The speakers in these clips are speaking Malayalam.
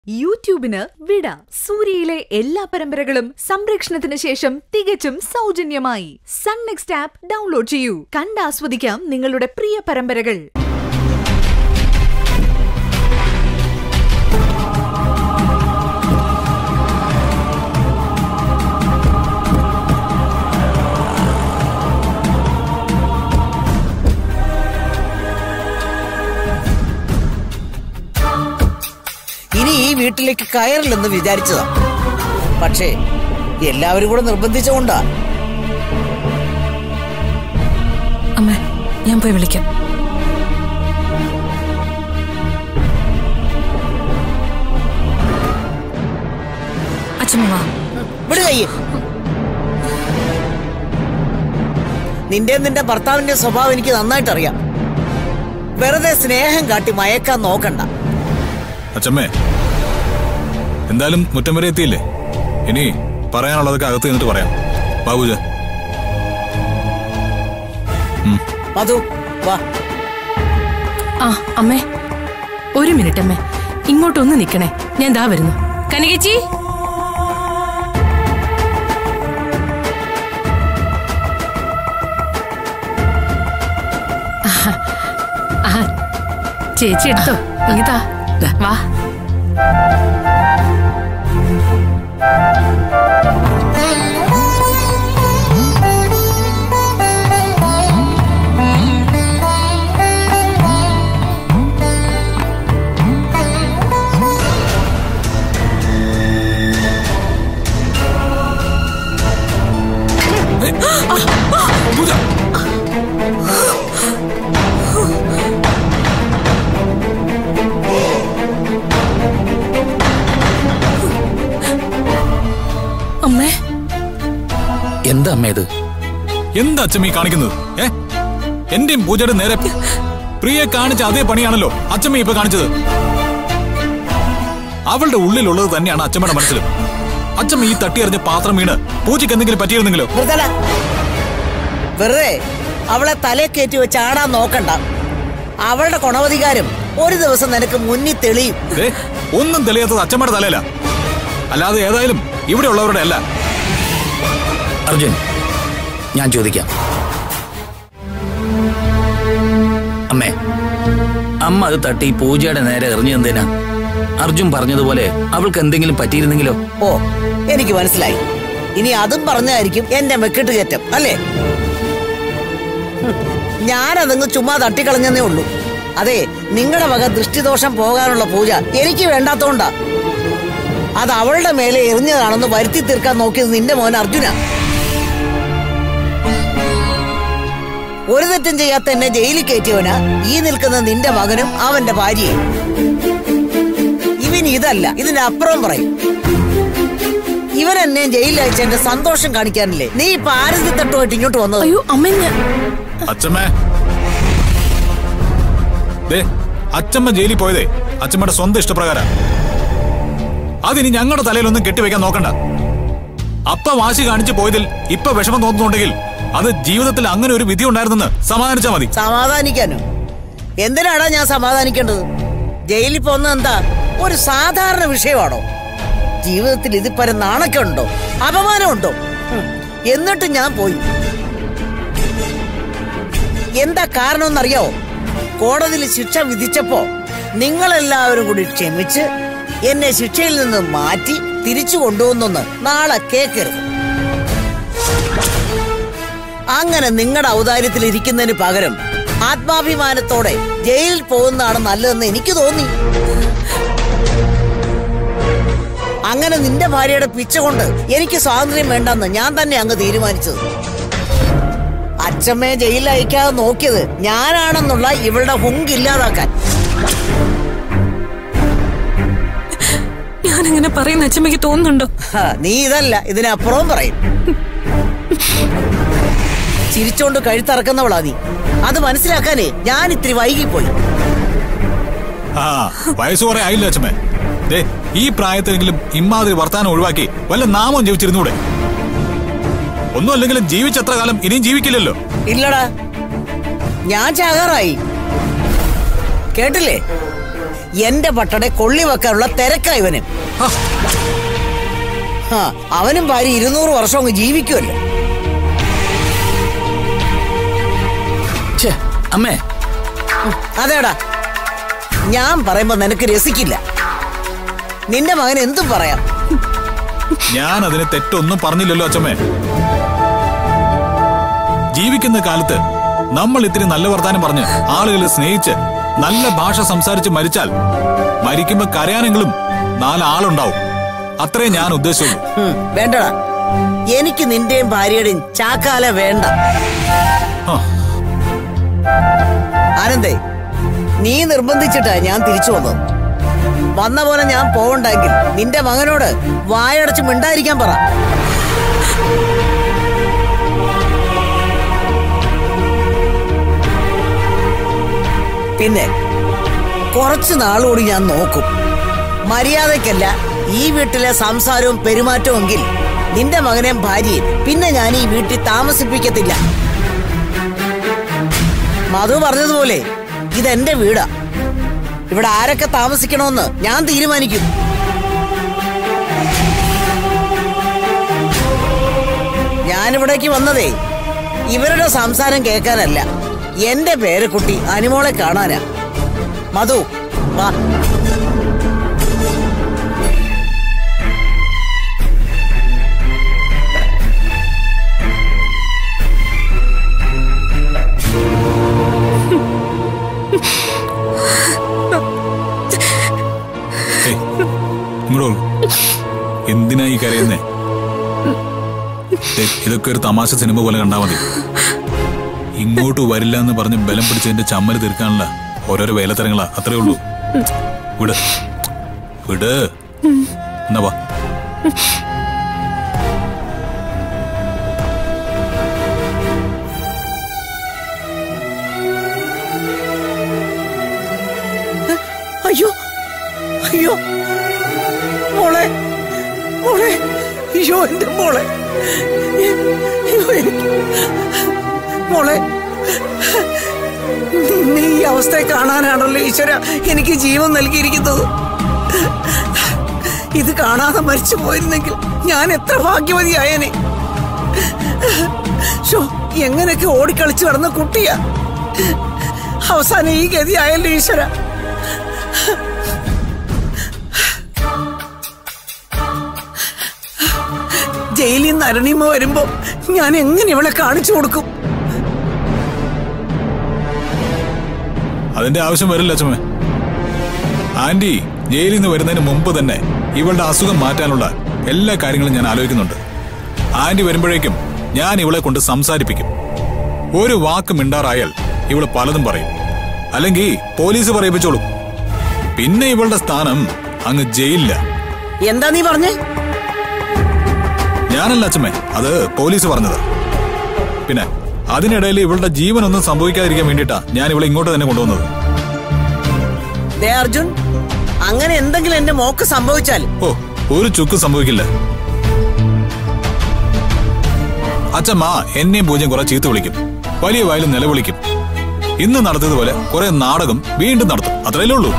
യൂട്യൂബിന് വിട സൂര്യയിലെ എല്ലാ പരമ്പരകളും സംരക്ഷണത്തിന് ശേഷം തികച്ചും സൗജന്യമായി സൺ നെക്സ്റ്റ് ആപ്പ് ഡൗൺലോഡ് ചെയ്യൂ കണ്ടാസ്വദിക്കാം നിങ്ങളുടെ പ്രിയ പരമ്പരകൾ ഇനി ഈ വീട്ടിലേക്ക് കയറില്ലെന്ന് വിചാരിച്ചതാ പക്ഷേ എല്ലാവരും കൂടെ നിർബന്ധിച്ചുകൊണ്ടാ അമ്മ ഞാൻ പോയി വിളിക്കാം അച്ഛമ്മ വാ ഇവിടെ കയ്യ് നിന്റെ നിന്റെ ഭർത്താവിന്റെ സ്വഭാവം എനിക്ക് നന്നായിട്ട് അറിയാം വെറുതെ സ്നേഹം കാട്ടി മയക്കാൻ നോക്കണ്ട അച്ചമ്മേ എന്തായാലും മുറ്റം വരെ എത്തിയില്ലേ ഇനി പറയാനുള്ളതൊക്കെ അകത്ത് നിന്നിട്ട് പറയാം ബാബുജ മധു വാ ആ അമ്മേ ഒരു മിനിറ്റ് അമ്മേ ഇങ്ങോട്ടൊന്ന് നിക്കണേ ഞാൻ ദാ വരുന്നു കനകച്ചി ആ ചേച്ചി എടുത്തോ ഇങ്ങിതാ വാ പൂജ അമ്മേ എന്താ അമ്മ ഇത് എന്താ അച്ഛമ്മ ഈ കാണിക്കുന്നത് ഏ എന്റെയും പൂജയുടെ നേരെ പ്രിയെ കാണിച്ച അതേ പണിയാണല്ലോ അച്ഛമ്മ ഇപ്പൊ കാണിച്ചത് അവളുടെ ഉള്ളിലുള്ളത് തന്നെയാണ് അച്ഛമ്മയുടെ മനസ്സിലും അച്ഛമ്മ ഈ തട്ടിയെറിഞ്ഞ പാത്രം വീണ് പൂജയ്ക്ക് എന്തെങ്കിലും പറ്റിയിരുന്നെങ്കിലോ നിർത്തല വെറുതെ അവളെ തലേ കയറ്റി വെച്ച് ആടാൻ നോക്കണ്ട അവളുടെ ഗുണവധികാരം ഒരു ദിവസം നിനക്ക് മുന്നിൽ തെളിയും ദേ, ഒന്നും തെളിയാത്തത് അച്ഛമ്മയുടെ തലയില അല്ലാതെ ഏതായാലും ഇവിടെ ഉള്ളവരുടെ അല്ല അർജുൻ ഞാൻ ചോദിക്കാം അമ്മേ അമ്മ അത് തട്ടി പൂജയുടെ നേരെ എറിഞ്ഞു എന്തിനാ അർജുൻ പറഞ്ഞതുപോലെ അവൾക്ക് എന്തെങ്കിലും പറ്റിയിരുന്നെങ്കിലോ ഓ എനിക്ക് മനസ്സിലായി ഇനി അതും പറഞ്ഞായിരിക്കും എന്റെ മെക്കിട്ട് കയറ്റം അല്ലേ ഹും, ഞാനതങ്ങ് ചുമ്മാ തട്ടിക്കളഞ്ഞെന്നേ ഉള്ളൂ അതെ നിങ്ങളുടെ വക ദൃഷ്ടിദോഷം പോകാനുള്ള പൂജ എനിക്ക് വേണ്ടാത്തോണ്ടാ അത് അവളുടെ മേലെ എറിഞ്ഞതാണെന്ന് വരുത്തി തീർക്കാൻ നോക്കിയത് നിന്റെ മോൻ അർജുന ഒരു തെറ്റും ചെയ്യാത്ത എന്നെ ജയിലിൽ കയറ്റിയവനാ ഈ നിൽക്കുന്ന നിന്റെ മകനും അവന്റെ ഭാര്യയും ഇവൻ ഇതല്ല ഇതിന്റെ അപ്പുറം പറയും ഇവൻ എന്നെ ജയിലിൽ അയച്ചെന്റെ സന്തോഷം കാണിക്കാനില്ലേ നീ ഇപ്പൊ ആരതി തട്ടുമായിട്ട് ഇങ്ങോട്ട് വന്നത് അയ്യോ അമ്മ ഞാൻ അച്ഛമ്മേ ദേ അച്ഛമ്മ ജയിലിൽ പോയതേ അച്ഛമ്മയുടെ സ്വന്തം ഇഷ്ടപ്രകാരം അതിനി ഞങ്ങളുടെ തലയിലൊന്നും കെട്ടിവെക്കാൻ നോക്കണ്ട അപ്പ വാശി കാണിച്ചു പോയതിൽ ഇപ്പൊ വിഷമം തോന്നുന്നുണ്ടെങ്കിൽ അത് ജീവിതത്തിൽ അങ്ങനെ ഒരു വിധി ഉണ്ടായിരുന്നെന്ന് സമാധാനിച്ചാ മതി സമാധാനിക്കാനോ എന്തിനാടാ ഞാൻ സമാധാനിക്കേണ്ടത് ജയിലിൽ പോകുന്നത് എന്താ ഒരു സാധാരണ വിഷയമാണോ ജീവിതത്തിൽ ഇതിപ്പരം നാണക്കുണ്ടോ അപമാനമുണ്ടോ ഹും, എന്നിട്ട് ഞാൻ പോയി എന്താ കാരണമെന്നറിയാവോ കോടതിയിൽ ശിക്ഷ വിധിച്ചപ്പോ നിങ്ങളെല്ലാവരും കൂടി ക്ഷമിച്ച് എന്നെ ശിക്ഷയിൽ നിന്ന് മാറ്റി തിരിച്ചു കൊണ്ടുവന്നൊന്ന് നാളെ കേക്കരുത് അങ്ങനെ നിങ്ങളുടെ ഔദാര്യത്തിൽ ഇരിക്കുന്നതിന് പകരം ആത്മാഭിമാനത്തോടെ ജയിലിൽ പോകുന്നതാണ് നല്ലതെന്ന് എനിക്ക് തോന്നി അങ്ങനെ നിന്റെ ഭാര്യയുടെ പിച്ച കൊണ്ട് എനിക്ക് സ്വാതന്ത്ര്യം വേണ്ടെന്ന് ഞാൻ തന്നെ അങ്ങ് തീരുമാനിച്ചത് അച്ഛമ്മയെ ജയിലിൽ അയക്കാതെ നോക്കിയത് ഞാനാണെന്നുള്ള ഇവളുടെ ഹുങ്ക് ഇല്ലാതാക്കാൻ ഞാൻ അങ്ങനെ പറയുന്ന അച്ഛമ്മയ്ക്ക് തോന്നുന്നുണ്ടോ ഹാ, നീ ഇതല്ല ഇതിനപ്പുറവും പറയും ചിരിച്ചോണ്ട് കഴുത്തറക്കുന്നവളാ നീ അത് മനസ്സിലാക്കാനേ ഞാൻ ഇത്തിരി വൈകിപ്പോയി ആ വയസ്സ് കുറെ ആയില്ല അച്ഛമ്മേ ദേ ഈ പ്രായത്തിലെങ്കിലും ഇമ്മാതിരി വർത്താനം ഒഴിവാക്കി വല്ല നാമം ജീവിച്ചിരുന്നൂടെ ഒന്നും അല്ലെങ്കിലും ജീവിച്ചെത്ര കാലം ഇനിയും ജീവിക്കില്ലല്ലോ ഇല്ലടാ ഞാൻ ചാകാറായി കേട്ടില്ലേ എന്റെ പട്ടടെ കൊള്ളി വെക്കാനുള്ള തിരക്കാ ഇവന് ഹാ, ആ അവനും ഭാര്യ ഇരുന്നൂറ് വർഷം അങ്ങ് ജീവിക്കുമല്ലോ ഛേ അമ്മേ അതേടാ ഞാൻ പറയുമ്പോ നിനക്ക് രസിക്കില്ല നിന്റെ മകൻ എന്തും പറയാം ഞാൻ അതിന് തെറ്റൊന്നും പറഞ്ഞില്ലല്ലോ അച്ഛമ്മേ ജീവിക്കുന്ന കാലത്ത് നമ്മൾ ഇത്തിരി നല്ല വർത്താനം പറഞ്ഞ് ആളുകളെ സ്നേഹിച്ച് നല്ല ഭാഷ സംസാരിച്ച് മരിച്ചാൽ മരിക്കുമ്പോ കരയാനെങ്കിലും നാലാളുണ്ടാവും അത്രേ ഞാൻ ഉദ്ദേശിച്ചുള്ളൂ ഉം, വേണ്ടടാ എനിക്ക് നിന്റെയും ഭാര്യയുടെയും ചാക്കാല വേണ്ട ആ, ആനന്ദേ നീ നിർബന്ധിച്ചിട്ടാ ഞാൻ തിരിച്ചു വന്നത് വന്ന പോലെ ഞാൻ പോവണ്ടെങ്കിൽ നിന്റെ മകനോട് വായടച്ച് മിണ്ടായിരിക്കാൻ പറ പിന്നെ കുറച്ചു നാളുകൂടി ഞാൻ നോക്കും മര്യാദയ്ക്കല്ല ഈ വീട്ടിലെ സംസാരവും പെരുമാറ്റവും എങ്കിൽ നിന്റെ മകനെയും ഭാര്യയും പിന്നെ ഞാൻ ഈ വീട്ടിൽ താമസിപ്പിക്കത്തില്ല മധു പറഞ്ഞതുപോലെ ഇതെന്റെ വീടാ ഇവിടെ ആരൊക്കെ താമസിക്കണമെന്ന് ഞാൻ തീരുമാനിക്കും ഞാനിവിടേക്ക് വന്നതേ ഇവരുടെ സംസാരം കേൾക്കാനല്ല എന്റെ പേരക്കുട്ടി അനുമോളെ കാണാനാ മധു വാ ഏയ്, ഇങ്ങോട്ട് വരൂ. എന്തിനാ ഈ കരയുന്നേ ദേ, ഇതൊക്കെ ഒരു തമാശ സിനിമ പോലെ കണ്ടാ മതി ഇങ്ങോട്ട് വരില്ല എന്ന് പറഞ്ഞ് ബലം പിടിച്ചതിന്റെ ചമ്മല് തീർക്കാനുള്ള ഓരോരോ വേലത്തരങ്ങളാ അത്രേ ഉള്ളൂ വിട് വിട് എന്നാ വാ അയ്യോ അയ്യോ മോളെ മോളെ അയ്യോ എന്റെ മോളെ അയ്യോ എനിക്ക് മോളെ നിന്നെ ഈ അവസ്ഥയെ കാണാനാണല്ലോ ഈശ്വര എനിക്ക് ജീവൻ നൽകിയിരിക്കുന്നത് ഇത് കാണാതെ മരിച്ചു പോയിരുന്നെങ്കിൽ ഞാൻ എത്ര ഭാഗ്യവതിയായനെ ഷോ എങ്ങനെയൊക്കെ ഓടിക്കളിച്ചു കിടന്ന കുട്ടിയാ അവസാനം ഈ ഗതി ആയല്ലോ ഈശ്വര ജയിലിൽ നിന്ന് അരുണിമ വരുമ്പോ ഞാൻ എങ്ങനെ ഇവളെ കാണിച്ചു കൊടുക്കും അതിന്റെ ആവശ്യം വരില്ല അച്ഛമ്മേ ആന്റി ജയിലിൽ നിന്ന് വരുന്നതിന് മുമ്പ് തന്നെ ഇവളുടെ അസുഖം മാറ്റാനുള്ള എല്ലാ കാര്യങ്ങളും ഞാൻ ആലോചിക്കുന്നുണ്ട് ആന്റി വരുമ്പോഴേക്കും ഞാൻ ഇവളെ കൊണ്ട് സംസാരിപ്പിക്കും ഒരു വാക്ക് മിണ്ടാറായാൽ ഇവള് പലതും പറയും അല്ലെങ്കിൽ പോലീസ് പറയിപ്പിച്ചോളും പിന്നെ ഇവളുടെ സ്ഥാനം അങ്ങ് ജയിലില്ല എന്താ നീ പറഞ്ഞേ ഞാനല്ല അച്ഛമ്മേ അത് പോലീസ് പറഞ്ഞത് പിന്നെ അതിനിടയിൽ ഇവളുടെ ജീവനൊന്നും സംഭവിക്കാതിരിക്കാൻ വേണ്ടിയിട്ടാ ഞാൻ ഇവളെ ഇങ്ങോട്ട് തന്നെ കൊണ്ടുവന്നത് ദേ അർജുൻ അങ്ങനെ എന്തെങ്കിലും എന്റെ മോക്ക് സംഭവിച്ചാൽ ഓ ഒരു ചുക്ക് സംഭവിക്കില്ല അച്ഛമ്മ എന്നെയും പൂജയും കുറെ ചീത്ത വിളിക്കും വലിയ വായിലും നിലവിളിക്കും ഇന്ന് നടത്തിയതുപോലെ കുറെ നാടകം വീണ്ടും നടത്തും അത്രയല്ലേ ഉള്ളൂ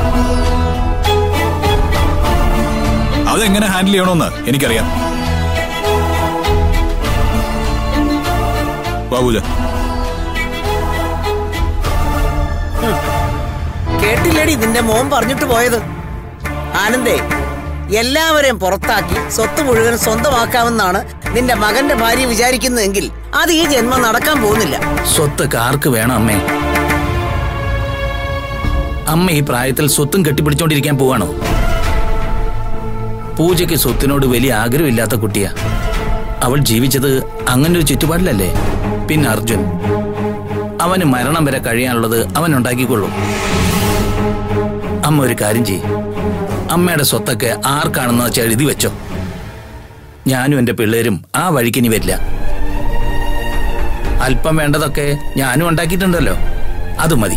അതെങ്ങനെ ഹാൻഡിൽ ചെയ്യണമെന്ന് എനിക്കറിയാം വാ പൂജ കേട്ടില്ലേടി നിന്റെ മോൻ പറഞ്ഞിട്ട് പോയത് ആനന്ദേ എല്ലാവരെയും പുറത്താക്കി സ്വത്ത് മുഴുവൻ സ്വന്തമാക്കാമെന്നാണ് നിന്റെ മകന്റെ ഭാര്യ വിചാരിക്കുന്നതെങ്കിൽ അത് ഈ ജന്മം നടക്കാൻ പോകുന്നില്ല സ്വത്തൊക്കെ ആർക്ക് വേണം അമ്മേ അമ്മ ഈ പ്രായത്തിൽ സ്വത്തും കെട്ടിപ്പിടിച്ചോണ്ടിരിക്കാൻ പോവാണോ പൂജയ്ക്ക് സ്വത്തിനോട് വലിയ ആഗ്രഹമില്ലാത്ത കുട്ടിയാ അവൾ ജീവിച്ചത് അങ്ങനെ ഒരു ചുറ്റുപാടിലല്ലേ പിന്നെ അർജുൻ അവന് മരണം വരെ കഴിയാനുള്ളത് അവൻ ഉണ്ടാക്കിക്കൊള്ളും അമ്മ ഒരു കാര്യം ചെയ്യും അമ്മയുടെ സ്വത്തൊക്കെ ആർക്കാണെന്ന് വെച്ചാൽ എഴുതി വെച്ചോ ഞാനും എന്റെ പിള്ളേരും ആ വഴിക്ക് ഇനി വരില്ല അല്പം വേണ്ടതൊക്കെ ഞാനും ഉണ്ടാക്കിയിട്ടുണ്ടല്ലോ അത് മതി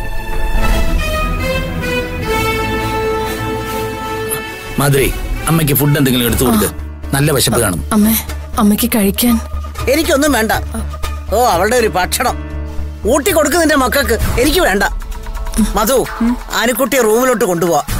മാധുരി അമ്മയ്ക്ക് ഫുഡ് എന്തെങ്കിലും എടുത്തു കൊടുക്ക് നല്ല വിശപ്പ് കാണും അമ്മേ അമ്മയ്ക്ക് കഴിക്കാൻ എനിക്കൊന്നും വേണ്ട ഓ അവളുടെ ഒരു ഭക്ഷണം ഊട്ടി കൊടുക്ക് നിന്റെ മക്കൾക്ക് എനിക്ക് വേണ്ട മധു ആനക്കുട്ടിയെ റൂമിലോട്ട് കൊണ്ടുപോവാ